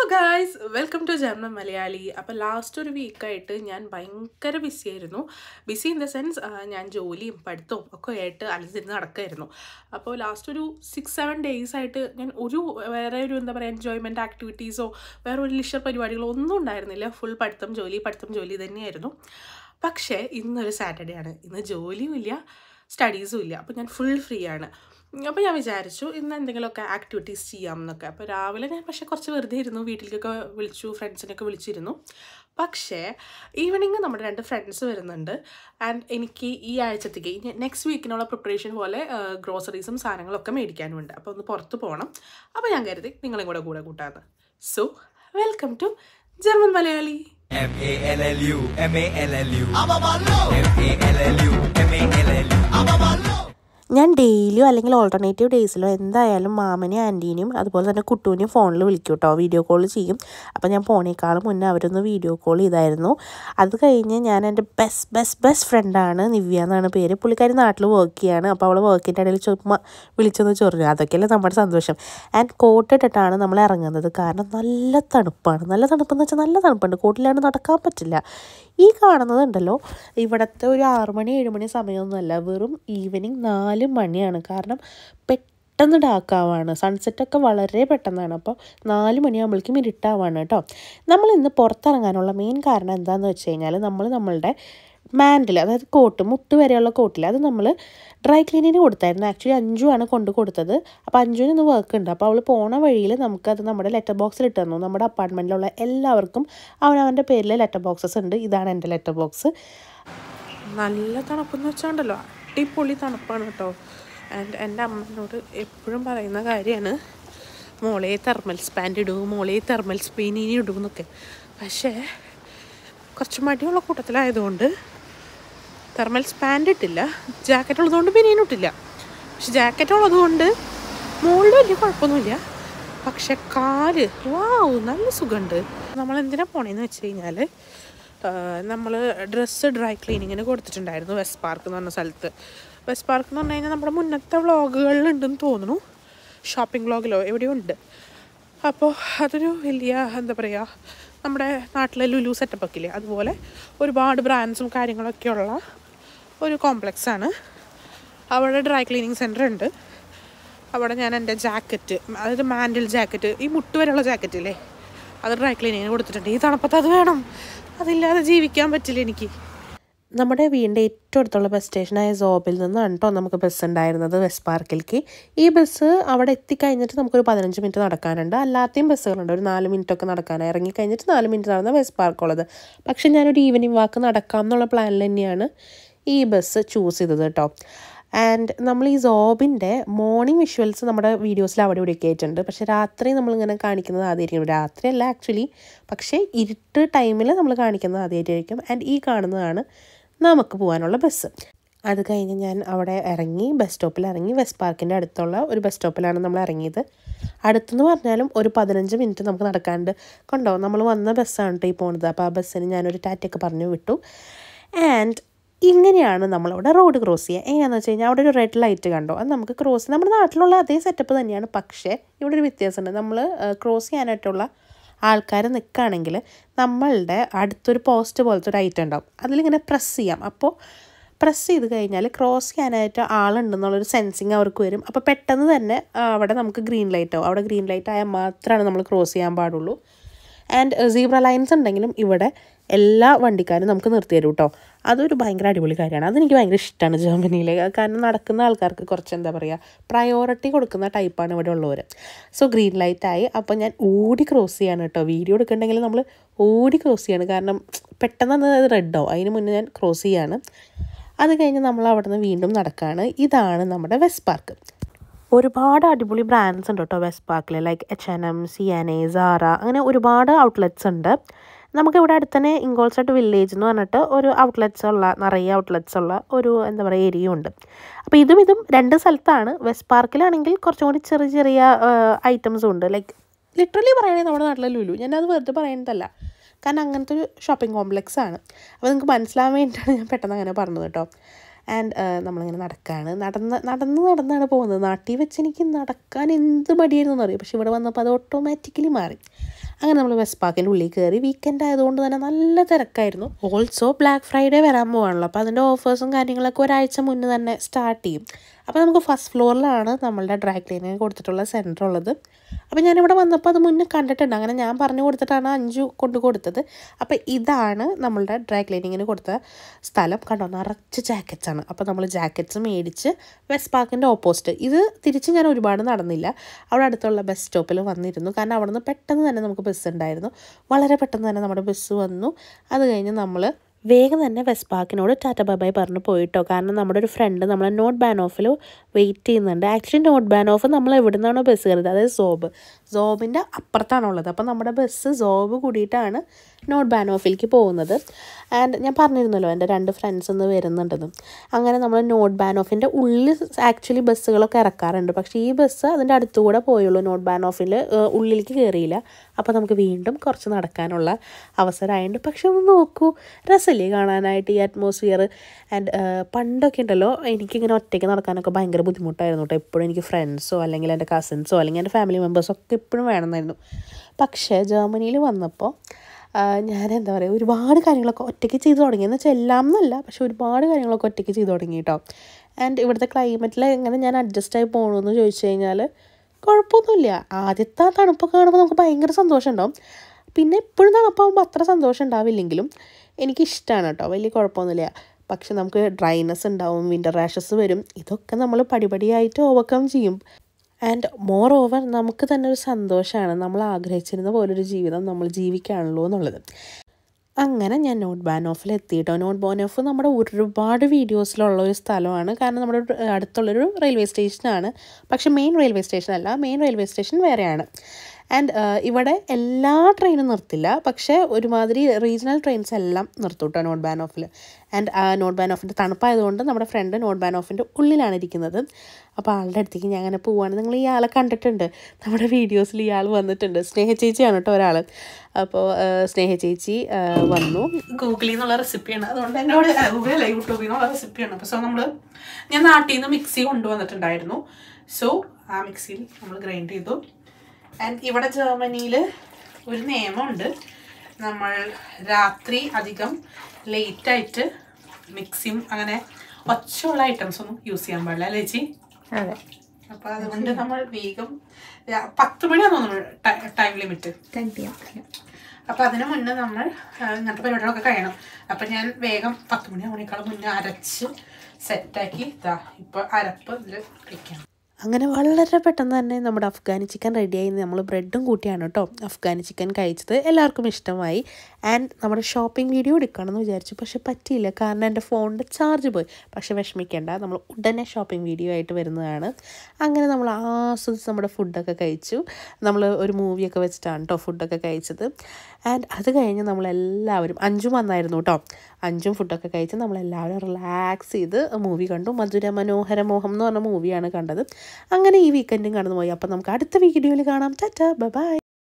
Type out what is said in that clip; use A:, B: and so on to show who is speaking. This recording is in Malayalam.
A: guys welcome to German Malayali അപ്പോൾ ലാസ്റ്റ് ഒരു വീക്കായിട്ട് ഞാൻ ഭയങ്കര ബിസി ആയിരുന്നു ബിസി ഇൻ ദ സെൻസ് ഞാൻ ജോലിയും പഠിത്തവും ഒക്കെ ആയിട്ട് അലഞ്ഞിരുന്ന് നടക്കായിരുന്നു അപ്പോൾ ലാസ്റ്റ് ഒരു സിക്സ് സെവൻ ഡേയ്സ് ആയിട്ട് ഞാൻ ഒരു വേറെ ഒരു എന്താ പറയുക എൻജോയ്മെൻറ്റ് ആക്ടിവിറ്റീസോ വേറെ ഒരു ലിഷർ പരിപാടികളോ ഒന്നും ഉണ്ടായിരുന്നില്ല ഫുൾ പഠിത്തം ജോലി പഠിത്തം ജോലി തന്നെയായിരുന്നു പക്ഷേ ഇന്നൊരു സാറ്റർഡേ ആണ് ഇന്ന് ജോലിയും ഇല്ല സ്റ്റഡീസും ഇല്ല അപ്പോൾ ഞാൻ ഫുൾ ഫ്രീ ആണ് അപ്പോൾ ഞാൻ വിചാരിച്ചു ഇന്ന് എന്തെങ്കിലുമൊക്കെ ആക്ടിവിറ്റീസ് ചെയ്യാം എന്നൊക്കെ അപ്പോൾ രാവിലെ ഞാൻ പക്ഷേ കുറച്ച് വെറുതെ ഇരുന്നു വീട്ടിലേക്കൊക്കെ വിളിച്ചു ഫ്രണ്ട്സിനൊക്കെ വിളിച്ചിരുന്നു പക്ഷേ ഈവനിങ് നമ്മുടെ രണ്ട് ഫ്രണ്ട്സ് വരുന്നുണ്ട് ആൻഡ് എനിക്ക് ഈ ആഴ്ചത്തേക്ക് നെക്സ്റ്റ് വീക്കിനുള്ള പ്രിപ്പറേഷൻ പോലെ ഗ്രോസറീസും സാധനങ്ങളൊക്കെ മേടിക്കാനുമുണ്ട് അപ്പോൾ ഒന്ന് പുറത്ത് പോകണം അപ്പോൾ ഞാൻ കരുതി നിങ്ങളെയും കൂടെ കൂടെ കൂട്ടാന്ന് so welcome to German Malayali
B: M A L L U M A L L U M A L L U M A L L U
C: ഞാൻ ഡെയിലിയോ അല്ലെങ്കിൽ ഓൾട്ടർനേറ്റീവ് ഡേയ്സിലോ എന്തായാലും മാമനെയും ആൻറ്റീനെയും അതുപോലെ തന്നെ കുട്ടൂനെയും ഫോണിൽ വിളിക്കും കേട്ടോ വീഡിയോ കോൾ ചെയ്യും അപ്പോൾ ഞാൻ പോണേക്കാളും മുന്നേ അവരൊന്ന് വീഡിയോ കോൾ ചെയ്തായിരുന്നു അത് കഴിഞ്ഞ് ഞാൻ എൻ്റെ ബെസ്റ്റ് ബെസ്റ്റ് ബെസ്റ്റ് ഫ്രണ്ടാണ് നിവ്യ എന്നാണ് പേര് പുള്ളിക്കാരി നാട്ടിൽ വർക്ക് ചെയ്യാണ് അപ്പോൾ അവൾ വർക്കിൻ്റെ ഇടയിൽ ചുമ്മാ വിളിച്ചൊന്ന് ചൊറിഞ്ഞു അതൊക്കെയല്ലേ നമ്മുടെ സന്തോഷം ആൻഡ് കോട്ട് ഇട്ടിട്ടാണ് നമ്മൾ ഇറങ്ങുന്നത് കാരണം നല്ല തണുപ്പാണ് നല്ല തണുപ്പെന്ന് വെച്ചാൽ നല്ല തണുപ്പുണ്ട് കോട്ടിലാണ്ട് നടക്കാൻ പറ്റില്ല ഈ കാണുന്നതുണ്ടല്ലോ ഇവിടുത്തെ ഒരു ആറ് മണി ഏഴ് മണി സമയമൊന്നുമല്ല വെറും ഈവനിങ് നാല് മണിയാണ് കാരണം പെട്ടെന്ന് ഡാക്കാവാണ് സൺസെറ്റൊക്കെ വളരെ പെട്ടെന്നാണ് അപ്പോൾ നാല് മണിയാകുമ്പോഴേക്കും ഇരുട്ടാവാണ് കേട്ടോ നമ്മൾ ഇന്ന് പുറത്തിറങ്ങാനുള്ള മെയിൻ കാരണം എന്താണെന്ന് വെച്ച് കഴിഞ്ഞാൽ നമ്മൾ നമ്മളുടെ മാൻഡിൽ അതായത് കോട്ട് മുട്ട് വരെയുള്ള കോട്ടിൽ അത് നമ്മൾ ഡ്രൈ ക്ലീനിന് കൊടുത്തായിരുന്നു ആക്ച്വലി അഞ്ചു ആണ് കൊണ്ട് കൊടുത്തത് അപ്പോൾ അഞ്ചുവിന് ഇന്ന് വർക്ക് ഉണ്ട് അപ്പോൾ അവൾ പോണ വഴിയിൽ നമുക്കത് നമ്മുടെ ലെറ്റർ ബോക്സിൽ ഇട്ട് തന്നു നമ്മുടെ അപ്പാർട്ട്മെൻറ്റിലുള്ള എല്ലാവർക്കും അവനവൻ്റെ പേരിൽ ലെറ്റർ ബോക്സസ് ഉണ്ട് ഇതാണ് എൻ്റെ ലെറ്റർ ബോക്സ്
A: നല്ല തണുപ്പെന്ന് വെച്ചാണ്ടല്ലോ അടിപൊളി തണുപ്പാണ് കേട്ടോ ആൻഡ് എൻ്റെ അമ്മനോട് എപ്പോഴും പറയുന്ന കാര്യമാണ് മോളെ തെർമൽ സ്പാൻഡ് ഇടൂ മോളെ തെർമൽ സ്പെയിനിനി ഇടൂ എന്നൊക്കെ പക്ഷേ കുറച്ച് മടിയുള്ള കൂട്ടത്തിലായതുകൊണ്ട് തെർമൽ സ്പാൻഡ് ഇട്ടില്ല ജാക്കറ്റ് ഉള്ളതുകൊണ്ട് ബനിയനും ഇട്ടില്ല പക്ഷെ ജാക്കറ്റ് ഉള്ളതുകൊണ്ട് മുകളിൽ വലിയ കുഴപ്പമൊന്നുമില്ല പക്ഷെ കാല് വാവ് നല്ല സുഖമുണ്ട് നമ്മൾ എന്തിനാ പോണേന്ന് വെച്ച് കഴിഞ്ഞാൽ നമ്മൾ ഡ്രസ്സ് ഡ്രൈ ക്ലീനിങ്ങിന് കൊടുത്തിട്ടുണ്ടായിരുന്നു വെസ്റ്റ് പാർക്ക് എന്ന് പറഞ്ഞ സ്ഥലത്ത് വെസ്റ്റ് പാർക്ക് എന്ന് പറഞ്ഞു കഴിഞ്ഞാൽ നമ്മുടെ മുന്നത്തെ വ്ളോഗുകളിലുണ്ടെന്ന് തോന്നുന്നു ഷോപ്പിംഗ് വ്ളോഗിലോ എവിടെയോ ഉണ്ട് അപ്പോൾ അതൊരു വലിയ എന്താ പറയുക നമ്മുടെ നാട്ടിലെ ലുലു സെറ്റപ്പൊക്കെ ഇല്ലേ അതുപോലെ ഒരുപാട് ബ്രാൻഡ്സും കാര്യങ്ങളൊക്കെ ഉള്ള ഒരു കോംപ്ലക്സ് ആണ് അവിടെ ഡ്രൈ ക്ലീനിങ് സെൻറ്റർ ഉണ്ട് അവിടെ ഞാൻ എൻ്റെ ജാക്കറ്റ് അതായത് മാൻഡിൽ ജാക്കറ്റ് ഈ മുട്ട് വരെയുള്ള ജാക്കറ്റ് ഇല്ലേ അത് ഡ്രൈ ക്ലീനിങ്ങിന് കൊടുത്തിട്ടുണ്ട് ഈ തണുപ്പത്ത് അത് വേണം അതില്ലാതെ ജീവിക്കാൻ പറ്റില്ല എനിക്ക്
C: നമ്മുടെ വീടിൻ്റെ ഏറ്റവും അടുത്തുള്ള ബസ് സ്റ്റേഷനായ സോബിൽ നിന്നാണ് കേട്ടോ നമുക്ക് ബസ് ഉണ്ടായിരുന്നത് വെസ്റ്റ് പാർക്കിലേക്ക് ഈ ബസ് അവിടെ എത്തിക്കഴിഞ്ഞിട്ട് നമുക്കൊരു പതിനഞ്ച് മിനിറ്റ് നടക്കാനുണ്ട് അല്ലാത്തയും ബസ്സുകളുണ്ട് ഒരു നാല് മിനിറ്റ് ഒക്കെ നടക്കാനാണ് ഇറങ്ങി കഴിഞ്ഞിട്ട് നാല് മിനിറ്റ് നടന്ന വെസ്റ്റ് പാർക്കുള്ളത് പക്ഷേ ഞാനൊരു ഈവനിങ് വാക്ക് നടക്കാം എന്നുള്ള പ്ലാനിൽ തന്നെയാണ് ഈ ബസ് ചൂസ് ചെയ്തത് കേട്ടോ ആൻഡ് നമ്മൾ ഈ സോബിൻ്റെ മോർണിംഗ് വിഷ്വൽസ് നമ്മുടെ വീഡിയോസിൽ അവിടെ ഇവിടെയൊക്കെ ആയിട്ടുണ്ട് പക്ഷെ രാത്രി നമ്മളിങ്ങനെ കാണിക്കുന്നത് ആദ്യമായിരിക്കും രാത്രിയല്ല ആക്ച്വലി പക്ഷേ ഇരുട്ട് ടൈമിൽ നമ്മൾ കാണിക്കുന്നത് ആദ്യമായിട്ടായിരിക്കും ആൻഡ് ഈ കാണുന്നതാണ് നമുക്ക് പോകാനുള്ള ബസ് അത് കഴിഞ്ഞ് ഞാൻ അവിടെ ഇറങ്ങി ബസ് സ്റ്റോപ്പിൽ ഇറങ്ങി വെസ്റ്റ് പാർക്കിൻ്റെ അടുത്തുള്ള ഒരു ബസ് സ്റ്റോപ്പിലാണ് നമ്മൾ ഇറങ്ങിയത് അടുത്തെന്ന് പറഞ്ഞാലും ഒരു പതിനഞ്ച് മിനിറ്റ് നമുക്ക് നടക്കാണ്ട് കണ്ടോ നമ്മൾ വന്ന ബസ്സാണ് കേട്ടോ ഈ പോകുന്നത് അപ്പോൾ ആ ബസ്സിന് ഞാനൊരു ടാറ്റയൊക്കെ പറഞ്ഞു വിട്ടു ആൻഡ് ഇങ്ങനെയാണ് നമ്മളവിടെ റോഡ് ക്രോസ് ചെയ്യുക എങ്ങനെയാണെന്ന് വെച്ച് കഴിഞ്ഞാൽ അവിടെ ഒരു റെഡ് ലൈറ്റ് കണ്ടോ അത് നമുക്ക് ക്രോസ് നമ്മുടെ നാട്ടിലുള്ള അതേ സെറ്റപ്പ് തന്നെയാണ് പക്ഷേ ഇവിടെ ഒരു വ്യത്യാസമുണ്ട് നമ്മൾ ക്രോസ് ചെയ്യാനായിട്ടുള്ള ആൾക്കാർ നിൽക്കുകയാണെങ്കിൽ നമ്മളുടെ അടുത്തൊരു പോസ്റ്റ് പോലത്തെ ഒരു ഐറ്റം ഉണ്ടാവും അതിലിങ്ങനെ പ്രസ് ചെയ്യാം അപ്പോൾ പ്രസ് ചെയ്ത് കഴിഞ്ഞാൽ ക്രോസ് ചെയ്യാനായിട്ട് ആളുണ്ടെന്നുള്ളൊരു സെൻസിങ് അവർക്ക് വരും അപ്പോൾ പെട്ടെന്ന് തന്നെ ആ, അവിടെ നമുക്ക് ഗ്രീൻ ലൈറ്റ് ആവും അവിടെ ഗ്രീൻ ലൈറ്റ് ആയാൽ മാത്രമാണ് നമ്മൾ ക്രോസ് ചെയ്യാൻ പാടുള്ളൂ ആൻഡ് സീബ്ര ലൈൻസ് ഉണ്ടെങ്കിലും ഇവിടെ എല്ലാ വണ്ടിക്കാരും നമുക്ക് നിർത്തി തരും കേട്ടോ അതൊരു ഭയങ്കര അടിപൊളി കാര്യമാണ് അതെനിക്ക് ഭയങ്കര ഇഷ്ടമാണ് ജർമ്മനിയിൽ കാരണം നടക്കുന്ന ആൾക്കാർക്ക് കുറച്ച് എന്താ പറയുക പ്രയോറിറ്റി കൊടുക്കുന്ന ടൈപ്പാണ് ഇവിടെ ഉള്ളവർ സോ ഗ്രീൻ ലൈറ്റ് ആയി അപ്പോൾ ഞാൻ ഓടി ക്രോസ് ചെയ്യാണ് കേട്ടോ വീഡിയോ എടുക്കണമെങ്കിൽ നമ്മൾ ഓടി ക്രോസ് ചെയ്യാണ് കാരണം പെട്ടെന്ന് അത് റെഡ് ആവും അതിന് മുന്നേ ഞാൻ ക്രോസ് ചെയ്യാണ് അത് കഴിഞ്ഞ് നമ്മൾ അവിടെ നിന്ന് വീണ്ടും നടക്കുകയാണ് ഇതാണ് നമ്മുടെ വെസ്റ്റ് പാർക്ക് ഒരുപാട് അടിപൊളി ബ്രാൻഡ്സ് ഉണ്ട് കേട്ടോ വെസ്റ്റ് പാർക്കിൽ like H N M C N A Zara അങ്ങനെ ഒരുപാട് ഔട്ട്ലെറ്റ്സ് ഉണ്ട് നമുക്ക് ഇവിടെ അടുത്ത് തന്നെ ഇങ്കോൾസട്ട് വില്ലേജ് എന്ന് പറഞ്ഞിട്ട് ഒരു ഔട്ട്ലെറ്റ്സ് ഉള്ള നിറയെ ഔട്ട്ലെറ്റ്സ് ഉള്ള ഒരു എന്താ പറയുക ഏരിയ ഉണ്ട് അപ്പോൾ ഇതും ഇതും രണ്ട് സ്ഥലത്താണ് വെസ്റ്റ് പാർക്കിലാണെങ്കിൽ കുറച്ചും കൂടി ചെറിയ ചെറിയ ഐറ്റംസും ഉണ്ട് ലൈക്ക് ലിറ്ററലി പറയുകയാണെങ്കിൽ നമ്മുടെ നാട്ടിലെ ലുലു ഞാനത് വെറുതെ പറയുന്നതല്ല കാരണം അങ്ങനത്തെ ഒരു ഷോപ്പിംഗ് കോംപ്ലക്സ് ആണ് അപ്പോൾ നിങ്ങൾക്ക് മനസ്സിലാവാൻ വേണ്ടിയിട്ടാണ് ഞാൻ പെട്ടെന്ന് അങ്ങനെ പറഞ്ഞത് കേട്ടോ ആൻഡ് നമ്മളിങ്ങനെ നടക്കുകയാണ് നടന്ന് നടന്ന് നടന്നാണ് പോകുന്നത് നാട്ടിൽ വെച്ച് എനിക്ക് നടക്കാൻ എന്ത് മടിയായിരുന്നു എന്നറിയാം പക്ഷെ ഇവിടെ വന്നപ്പോൾ അത് ഓട്ടോമാറ്റിക്കലി മാറി അങ്ങനെ നമ്മൾ വെസ്റ്റ് പാർക്കിൻ്റെ ഉള്ളിൽ കയറി വീക്കെൻഡ് ആയതുകൊണ്ട് തന്നെ നല്ല തിരക്കായിരുന്നു ഓൾസോ ബ്ലാക്ക് ഫ്രൈഡേ വരാൻ പോവാണല്ലോ അപ്പോൾ അതിൻ്റെ ഓഫേഴ്സും കാര്യങ്ങളൊക്കെ ഒരാഴ്ച മുന്നേ തന്നെ സ്റ്റാർട്ട് ചെയ്യും അപ്പോൾ നമുക്ക് ഫസ്റ്റ് ഫ്ലോറിലാണ് നമ്മളുടെ ഡ്രൈ ക്ലീനിങ് കൊടുത്തിട്ടുള്ള സെൻറ്റർ ഉള്ളത് അപ്പോൾ ഞാനിവിടെ വന്നപ്പോൾ അത് മുന്നേ കണ്ടിട്ടുണ്ട് അങ്ങനെ ഞാൻ പറഞ്ഞു കൊടുത്തിട്ടാണ് അഞ്ചു കൊണ്ട് കൊടുത്തത് അപ്പോൾ ഇതാണ് നമ്മളുടെ ഡ്രൈ ക്ലീനിങ്ങിന് കൊടുത്ത സ്ഥലം കണ്ടോ നിറച്ച് ജാക്കറ്റ്സ് ആണ് അപ്പോൾ നമ്മൾ ജാക്കറ്റ്സ് മേടിച്ച് വെസ്റ്റ് പാർക്കിൻ്റെ ഓപ്പോസിറ്റ് ഇത് തിരിച്ച് ഞാൻ ഒരുപാട് നടന്നില്ല അവിടെ അടുത്തുള്ള ബസ് സ്റ്റോപ്പിൽ വന്നിരുന്നു കാരണം അവിടെ നിന്ന് പെട്ടെന്ന് തന്നെ നമുക്ക് ബസ് ഉണ്ടായിരുന്നു വളരെ പെട്ടെന്ന് തന്നെ നമ്മുടെ ബസ് വന്നു അത് കഴിഞ്ഞ് നമ്മൾ വേഗം തന്നെ വെസ്റ്റ് പാർക്കിനോട് ടാറ്റ ബൈ പറഞ്ഞ് പോയിട്ടോ കാരണം നമ്മുടെ ഒരു ഫ്രണ്ട് നമ്മളെ നോട്ട് ബാൻ ഓഫിൽ വെയിറ്റ് ചെയ്യുന്നുണ്ട് ആക്ച്വലി നോട്ട് ബാൻ ഓഫ് നമ്മൾ എവിടെ നിന്നാണോ ബസ് കയറിയത് അതായത് സോബ് സോബിൻ്റെ അപ്പുറത്താണുള്ളത് അപ്പോൾ നമ്മുടെ ബസ് സോബ് കൂടിയിട്ടാണ് നോട്ട് ബാൻ ഓഫിലേക്ക് പോകുന്നത് ആൻഡ് ഞാൻ പറഞ്ഞിരുന്നല്ലോ എൻ്റെ രണ്ട് ഫ്രണ്ട്സ് ഒന്ന് വരുന്നുണ്ടെന്ന് അങ്ങനെ നമ്മൾ നോട്ട് ബാൻ ഓഫിൻ്റെ ഉള്ളിൽ ആക്ച്വലി ബസ്സുകളൊക്കെ ഇറക്കാറുണ്ട് പക്ഷേ ഈ ബസ് അതിൻ്റെ അടുത്തുകൂടെ പോയുള്ളൂ നോട്ട് ബാൻ ഓഫിൽ ഉള്ളിലേക്ക് കയറിയില്ല അപ്പോൾ നമുക്ക് വീണ്ടും കുറച്ച് നടക്കാനുള്ള അവസരമായിട്ടുണ്ട് പക്ഷെ ഒന്ന് നോക്കൂ രസമില്ലേ കാണാനായിട്ട് ഈ അറ്റ്മോസ്ഫിയർ ആൻഡ് പണ്ടൊക്കെ ഉണ്ടല്ലോ എനിക്കിങ്ങനെ ഒറ്റയ്ക്ക് നടക്കാനൊക്കെ ഭയങ്കര ബുദ്ധിമുട്ടായിരുന്നു കേട്ടോ എപ്പോഴും എനിക്ക് ഫ്രണ്ട്സോ അല്ലെങ്കിൽ എൻ്റെ കസിൻസോ അല്ലെങ്കിൽ എൻ്റെ ഫാമിലി മെമ്പേഴ്സോ ഒക്കെ എപ്പോഴും വേണമെന്നായിരുന്നു പക്ഷേ ജർമ്മനിയിൽ വന്നപ്പോൾ ഞാൻ എന്താ പറയുക ഒരുപാട് കാര്യങ്ങളൊക്കെ ഒറ്റയ്ക്ക് ചെയ്തു തുടങ്ങി എന്ന് വെച്ചാൽ എല്ലാം എന്നല്ല പക്ഷെ ഒരുപാട് കാര്യങ്ങളൊക്കെ ഒറ്റയ്ക്ക് ചെയ്തു തുടങ്ങി കേട്ടോ ആൻഡ് ഇവിടുത്തെ ക്ലൈമറ്റിൽ എങ്ങനെ ഞാൻ അഡ്ജസ്റ്റ് ആയി പോകണമെന്ന് ചോദിച്ചു കഴിഞ്ഞാൽ കുഴപ്പമൊന്നുമില്ല ആദ്യത്തെ ആ തണുപ്പൊക്കെ കാണുമ്പോൾ നമുക്ക് ഭയങ്കര സന്തോഷം ഉണ്ടാവും പിന്നെ എപ്പോഴും തണുപ്പാകുമ്പോൾ അത്ര സന്തോഷം ഉണ്ടാവില്ലെങ്കിലും എനിക്കിഷ്ടമാണ് കേട്ടോ വലിയ കുഴപ്പമൊന്നുമില്ല പക്ഷെ നമുക്ക് ഡ്രൈനെസ് ഉണ്ടാവും വിൻ്റർ റാഷസ് വരും ഇതൊക്കെ നമ്മൾ പടിപടിയായിട്ട് ഓവർകം ചെയ്യും ആൻഡ് മോർ ഓവർ നമുക്ക് തന്നെ ഒരു സന്തോഷമാണ് നമ്മൾ ആഗ്രഹിച്ചിരുന്ന പോലൊരു ജീവിതം നമ്മൾ ജീവിക്കുകയാണല്ലോ എന്നുള്ളത് അങ്ങനെ ഞാൻ നോട്ട് ബാൻ ഓഫിൽ എത്തിയിട്ടോ നോട്ട് ബാൻ ഓഫ് നമ്മുടെ ഒരുപാട് വീഡിയോസിലുള്ള ഒരു സ്ഥലമാണ് കാരണം നമ്മുടെ ഒരു അടുത്തുള്ളൊരു റെയിൽവേ സ്റ്റേഷനാണ് പക്ഷേ മെയിൻ റെയിൽവേ സ്റ്റേഷൻ അല്ല മെയിൻ റെയിൽവേ സ്റ്റേഷൻ വേറെയാണ് ആൻഡ് ഇവിടെ എല്ലാ ട്രെയിനും നിർത്തില്ല പക്ഷേ ഒരുമാതിരി റീജിയണൽ ട്രെയിൻസ് എല്ലാം നിർത്തും കേട്ടോ നോട്ട് ബാൻ ഓഫിൽ ആൻഡ് നോട്ട് ബാൻ ഓഫിൻ്റെ തണുപ്പായതുകൊണ്ട് നമ്മുടെ ഫ്രണ്ട് നോട്ട് ബാൻ ഓഫിൻ്റെ ഉള്ളിലാണ് ഇരിക്കുന്നത് അപ്പോൾ ആളുടെ അടുത്തേക്ക് ഞാൻ അങ്ങനെ പോവാണ് നിങ്ങൾ ഈ ആളെ കണ്ടിട്ടുണ്ട് നമ്മുടെ വീഡിയോസിൽ ഈ ആൾ വന്നിട്ടുണ്ട് സ്നേഹ ചേച്ചിയാണ് കേട്ടോ ഒരാൾ അപ്പോൾ സ്നേഹ ചേച്ചി ആ, വന്നു
A: ഗൂഗിളിൽ നിന്നുള്ള റെസിപ്പിയാണ് അതുകൊണ്ട് എന്നോട് ഗൂഗിളല്ല യൂട്യൂബിൽ നിന്നുള്ള റെസിപ്പിയാണ് അപ്പോൾ സോ നമ്മൾ ഞാൻ നാട്ടിൽ നിന്ന് മിക്സി കൊണ്ടുവന്നിട്ടുണ്ടായിരുന്നു സോ ആ മിക്സിയിൽ നമ്മൾ ഗ്രൈൻഡ് ചെയ്തു ആൻഡ് ഇവിടെ ജർമ്മനിയിൽ ഒരു നിയമമുണ്ട് നമ്മൾ രാത്രി അധികം ലേറ്റായിട്ട് മിക്സിയും അങ്ങനെ ഒച്ചയുള്ള ഐറ്റംസ് ഒന്നും യൂസ് ചെയ്യാൻ പാടില്ല അല്ലേ ചേച്ചി
D: അതെ
A: അപ്പോൾ അതുകൊണ്ട് നമ്മൾ വേഗം രാ- പത്ത് മണിയാണ് തോന്നുന്നു time limit
D: ten P M
A: അപ്പൊ അതിന് മുന്നേ നമ്മൾ ആ, ഇങ്ങനത്തെ പരിപാടികളൊക്കെ കഴിയണം അപ്പൊ ഞാൻ വേഗം പത്ത് മണിയാവുന്നേക്കാളും മുന്നേ അരച്ച് സെറ്റാക്കി ഇതാ ഇപ്പൊ അരപ്പ് ഇതിൽ വയ്ക്കാം
C: അങ്ങനെ വളരെ പെട്ടെന്ന് തന്നെ നമ്മുടെ അഫ്ഗാനി ചിക്കൻ റെഡിയായി നമ്മൾ ബ്രെഡും കൂട്ടിയാണ് കേട്ടോ അഫ്ഗാനി ചിക്കൻ കഴിച്ചത് എല്ലാവർക്കും ഇഷ്ടമായി ആൻഡ് നമ്മുടെ ഷോപ്പിംഗ് വീഡിയോ എടുക്കണമെന്ന് വിചാരിച്ചു പക്ഷെ പറ്റിയില്ല കാരണം എൻ്റെ ഫോണിൻ്റെ ചാർജ് പോയി പക്ഷെ വിഷമിക്കേണ്ട നമ്മൾ ഉടനെ ഷോപ്പിംഗ് വീഡിയോ ആയിട്ട് വരുന്നതാണ് അങ്ങനെ നമ്മൾ ആസ്വദിച്ച് നമ്മുടെ ഫുഡൊക്കെ കഴിച്ചു നമ്മൾ ഒരു മൂവിയൊക്കെ വെച്ചിട്ടാണ് കേട്ടോ ഫുഡൊക്കെ കഴിച്ചത് ആൻഡ് അത് കഴിഞ്ഞ് നമ്മളെല്ലാവരും അഞ്ചും വന്നായിരുന്നു കേട്ടോ അഞ്ചും ഫുഡൊക്കെ കഴിച്ച് നമ്മളെല്ലാവരും റിലാക്സ് ചെയ്ത് മൂവി കണ്ടു മധുര മനോഹര മോഹം എന്ന് പറഞ്ഞ മൂവിയാണ് കണ്ടത് അങ്ങനെ ഈ വീക്കെൻഡും കടന്നു പോയി അപ്പം നമുക്ക് അടുത്ത വീഡിയോയിൽ കാണാം ടാറ്റ ബൈ